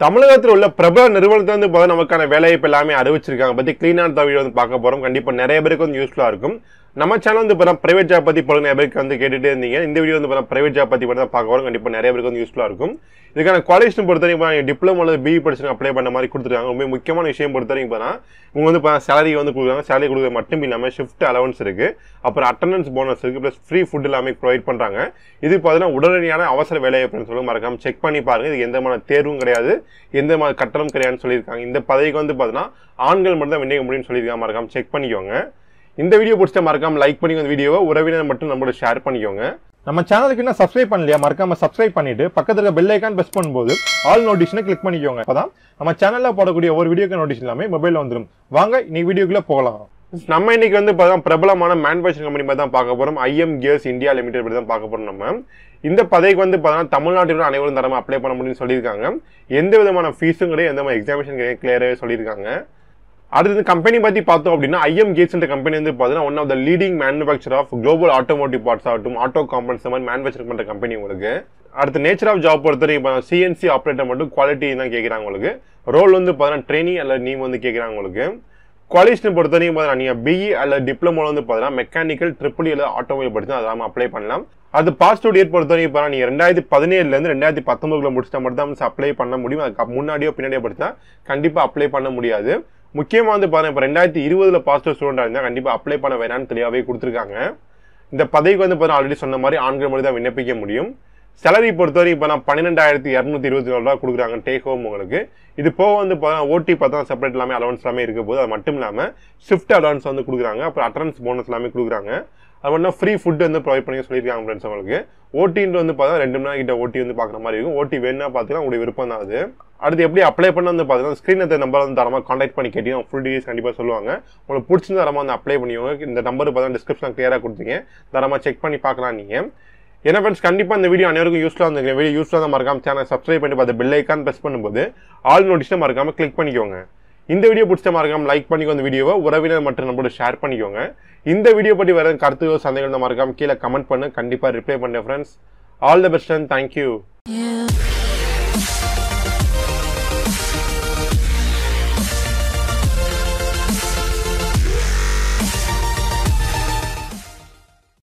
தமிழகத்தில் உள்ள பிரபல நிறுவனத்துல வந்து பார்த்தா நமக்கான வேலைவாய்ப்பு எல்லாமே அறிவிச்சிருக்காங்க பத்தி கிளீனான தகவல் வந்து பார்க்க போறோம் கண்டிப்பா நிறைய பேருக்கு வந்து யூஸ்ஃபுல்லா இருக்கும் நம்ம சேனல் வந்து இப்போ பிரைவேட் ஜாப் பத்தி போல நிறைய பேருக்கு வந்து கேட்டுட்டே இருந்தீங்க இந்த வீடியோ வந்து இப்போ பிரைவேட் ஜாப் பத்தி மட்டும் தான் பார்க்க போறோம் கண்டிப்பா நிறைய பேருக்கு வந்து யூஸ்ஃபுல்லா இருக்கும் இதுக்கான குவாலிஃபிகேஷன் பொறுத்தவரைக்கும் இப்போ டிப்ளமோ அல்லது பிஇ படிச்சு அப்ளை பண்ண மாதிரி கொடுத்துருக்காங்க ரொம்ப முக்கியமான விஷயம் பொறுத்தவரைக்கும் இப்போ இவங்க வந்து இப்போ சேலரி வந்து கொடுக்குறாங்க சேலரி கொடுக்குறது மட்டும் இல்லாமல் ஷிஃப்ட் அலவன்ஸ் இருக்கு அப்புறம் அட்டண்டன்ஸ் போனஸ் இருக்கு ப்ளஸ் ஃப்ரீ ஃபுட் எல்லாமே ப்ரொவைட் பண்றாங்க இது பார்த்தீங்கன்னா உடனடியான அவசர வேலைவாய்ப்புன்னு சொல்லி மறக்காம செக் பண்ணி பாருங்க இது எந்த மாதிரி தேர்வும் கிடையாது எந்த மாதிரி கட்டணம் கிடையாதுன்னு சொல்லியிருக்காங்க இந்த பதவிக்கு வந்து பார்த்தீங்கன்னா ஆண்கள் மட்டும் தான் விண்ணப்பிக்க முடியும்னு சொல்லியிருக்காங்க மறக்காம செக் பண்ணிக்கோங்க இந்த வீடியோ பிடிச்சா மறக்காம லைக் பண்ணி இந்த வீடியோவை உறவினர் மட்டும் நம்மளோட ஷேர் பண்ணிக்கோங்க நம்ம சேனலுக்கு இன்னும் சப்ஸ்கிரைப் பண்ணலையா மறக்காம சப்ஸ்கிரைப் பண்ணிட்டு பக்கத்துல இருக்க பெல் ஐக்கான் பிரஸ் பண்ணும்போது ஆல் நோட்டிஷனை கிளிக் பண்ணிக்கோங்க அப்பதான் நம்ம சேனல்ல போடக்கூடிய ஒரு வீடியோக்கு நோட்டிஷன் எல்லாமே மொபைல்ல வந்துடும் வாங்க இன்னைக்கு வீடியோக்குள்ள போகலாம் நம்ம இன்னைக்கு வந்து பார்த்தா பிரபலமான மேனுஃபேக்சரிங் கம்பெனி பத்தி தான் பார்க்க போறோம் ஐஎம் கியர்ஸ் இந்தியா லிமிடெட் பத்தி தான் பார்க்க போறோம் நம்ம இந்த பதவிக்கு வந்து பார்த்தீங்கன்னா தமிழ்நாட்டில் அனைவரும் தரமா அப்ளை பண்ண முடியும்னு சொல்லியிருக்காங்க எந்த விதமான ஃபீஸும் கிடையாது எந்த மாதிரி எக்ஸாமினேஷன் கிடையாது கிளியராகவே சொல்லியிருக்காங்க அடுத்து கம்பெனி பத்தி பார்த்தோம் அப்படின்னா ஐஎம் கேட்ஸ் கம்பெனி வந்து பார்த்தீங்கன்னா one of the leading manufacture of global automotive parts ஆகட்டும் ஆட்டோ காம்பனன்ஸ் மாதிரி மேனுஃபேக்சர் பண்ற கம்பெனி உங்களுக்கு அடுத்து நேச்சர் ஆஃப் ஜாப் பொறுத்தவரைக்கும் இப்போ சிஎன்சி ஆப்ரேட்டர் மட்டும் குவாலிட்டி தான் கேட்குறாங்க உங்களுக்கு ரோல் வந்து பார்த்தீங்கன்னா ட்ரைனிங் அல்லது நீம் வந்து கேட்குறாங்க உங்களுக்கு குவாலிஃபிகேஷன் பொறுத்தவரைக்கும் பார்த்தீங்கன்னா நீங்கள் பிஇ அல்லது டிப்ளமோ வந்து பார்த்தீங்கன்னா மெக்கானிக்கல் ட்ரிபிள் அல்லது ஆட்டோமொபைல் படிச்சு அதை நம்ம அப்ளை பண்ணலாம் அது பாஸ்ட் இயர் பொறுத்தவரைக்கும் இப்போ நீங்கள் ரெண்டாயிரத்தி பதினேழுலேருந்து ரெண்டாயிரத்தி பத்தொன்பதுல முடிச்சிட்டா மட்டும் தான் அப்ளை பண்ண முடியும் அதுக்கு முன்னாடியோ பின்னாடியோ படிச்சா கண்டிப்பாக அப்ளை பண்ண முடியாது முக்கியமாக வந்து பாருங்க இப்போ ரெண்டாயிரத்தி இருபதுல பாசிட்டிவ் ஸ்டூடெண்டாக இருந்தால் கண்டிப்பாக அப்ளை பண்ண வேணாம்னு தெளிவாகவே கொடுத்துருக்காங்க இந்த பதவிக்கு வந்து பார்த்தா ஆல்ரெடி சொன்ன மாதிரி ஆண்கள் மட்டும் தான் விண்ணப்பிக்க முடியும் சேலரி பொறுத்தவரைக்கும் இப்போ நான் பன்னிரெண்டாயிரத்தி இரநூத்தி இருபத்தி நாலு ரூபா கொடுக்குறாங்க டேக் ஹோம் உங்களுக்கு இது போக வந்து பார்த்தா ஓடி பார்த்தா செப்பரேட் எல்லாமே அலவன்ஸ் எல்லாமே இருக்க போது அது மட்டும் இல்லாமல் ஷிஃப்ட் அலவன்ஸ் வந்து கொடுக்குறாங்க அப்புறம் அட்டனன்ஸ் போனஸ் எல்லாமே கொடுக்குறாங்க அது மட்டும் ஃப்ரீ ஃபுட் வந்து ப்ரொவைட் பண்ணி சொல்லியிருக்காங்க ஃப்ரெண்ட்ஸ் உங்களுக்கு ஓட்டின்னு வந்து பார்த்தா ரெண்டு மணி நேரம் கிட்ட ஓட்டி வந்து பார்க்குற மாதிரி இருக்கும் ஓட்டி வேணும்னா பார்த்தீங்கன்னா உங்களுடைய விருப்பம் தான் அது அடுத்து எப்படி அப்ளை பண்ண வந்து பார்த்தீங்கன்னா ஸ்க்ரீன் நம்பர் வந்து தரமாக கான்டாக்ட் பண்ணி கேட்டீங்கன்னா ஃபுல் டீடைல்ஸ் கண்டிப்பாக சொல்லுவாங்க உங்களுக்கு பிடிச்சிருந்த தரமாக வந்து அப்ளை பண்ணிக்கோங்க இந்த நம்பர் பார்த்தா டிஸ்கிரிப்ஷன் கிளியராக கொடுத்தீங்க தரமாக செக் பண்ணி பார்க்கலாம் நீங்கள் ஏன்னா ஃப்ரெண்ட்ஸ் கண்டிப்பாக இந்த வீடியோ அனைவருக்கும் யூஸ்ஃபுல்லாக இருந்துங்க வீடியோ யூஸ்ஃபுல்லாக தான் மறக்காம சேனல் சப்ஸ்கிரைப் பண்ணி பார்த்து பெல் ஐக்கான் ப்ரெஸ் பண்ணும்போது ஆல் நோட்டிஷனை மறக்காம கிளிக் பண்ணிக்கோங்க இந்த வீடியோ பிடிச்ச மறக்காம லைக் பண்ணிக்கோ இந்த வீடியோவை உறவினர் மற்றும் நம்மளோட ஷேர் பண்ணிக்கோங்க இந்த வீடியோ பற்றி வேறு கருத்துக்கள் சந்தேகங்கள் மறக்காம கீழே கமெண்ட் பண்ணு கண்டிப்பாக ரிப்ளை பண்ணேன் friends all the best and thank you You